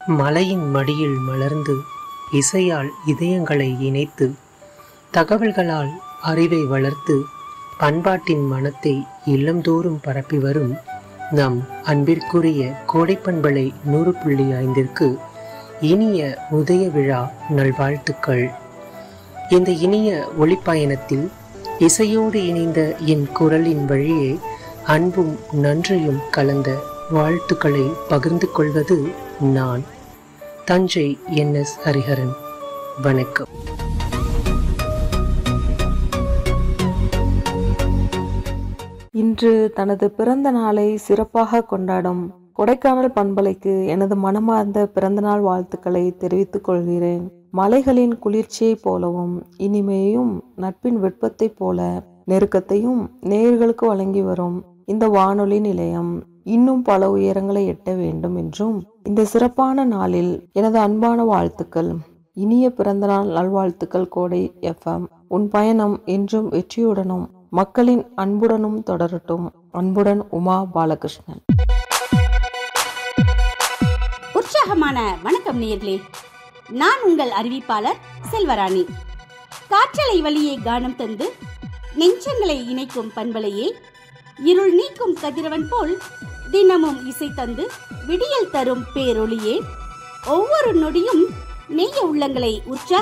மலையின் மடியில் மலர்ந்து இசையால் இதயங்களை இணைத்து தகவல்களால் அறிவை வளர்த்து பண்பாட்டின் மனத்தை இல்லந்தோறும் பரப்பி வரும் நம் அன்பிற்குரிய கோடைப்பண்பலை நூறு புள்ளி ஐந்திற்கு இனிய உதய விழா நல்வாழ்த்துக்கள் இந்த இனிய ஒளிப்பயணத்தில் இசையோடு இணைந்த என் குரலின் வழியே அன்பும் நன்றியும் கலந்த வாழ்த்துக்களை பகிர்ந்து கொள்வது நான் தஞ்சை என் எஸ் ஹரிஹரன் வணக்கம் இன்று தனது பிறந்த நாளை சிறப்பாக கொண்டாடும் கொடைக்கானல் பண்பலைக்கு எனது மனமார்ந்த பிறந்தநாள் வாழ்த்துக்களை தெரிவித்துக் கொள்கிறேன் மலைகளின் குளிர்ச்சியைப் போலவும் இனிமையும் நட்பின் வெப்பத்தைப் போல நெருக்கத்தையும் நேயர்களுக்கு வழங்கி வரும் இந்த வானொலி நிலையம் இன்னும் பல உயரங்களை எட்ட வேண்டும் என்றும் இந்த சிறப்பான நாளில் எனது அன்பான வாழ்த்துக்கள் இனிய பிறந்தநாள் நல்வாழ்த்துக்கள் கோடை எஃப்எம் உன் பயணம் என்றும் வெற்றியுடனும் மக்களின் அன்புடனும் தொடரட்டும் அன்புடன் உமா பாலகிருஷ்ணன் உற்சாகமான வணக்கம் நேயர்களே நான் உங்கள் அறிவிப்பாளர் செல்வராணி காற்றலை வழியே கானம் தந்து நெஞ்சங்களை இணைக்கும் பண்பலையே இருள் நீக்கும் கதிரவன் போல் தினமும் இசை தந்து விடியல் தரும் பேரொளியே ஒவ்வொரு நொடியும் நெய்ய உள்ளங்களை உற்சாக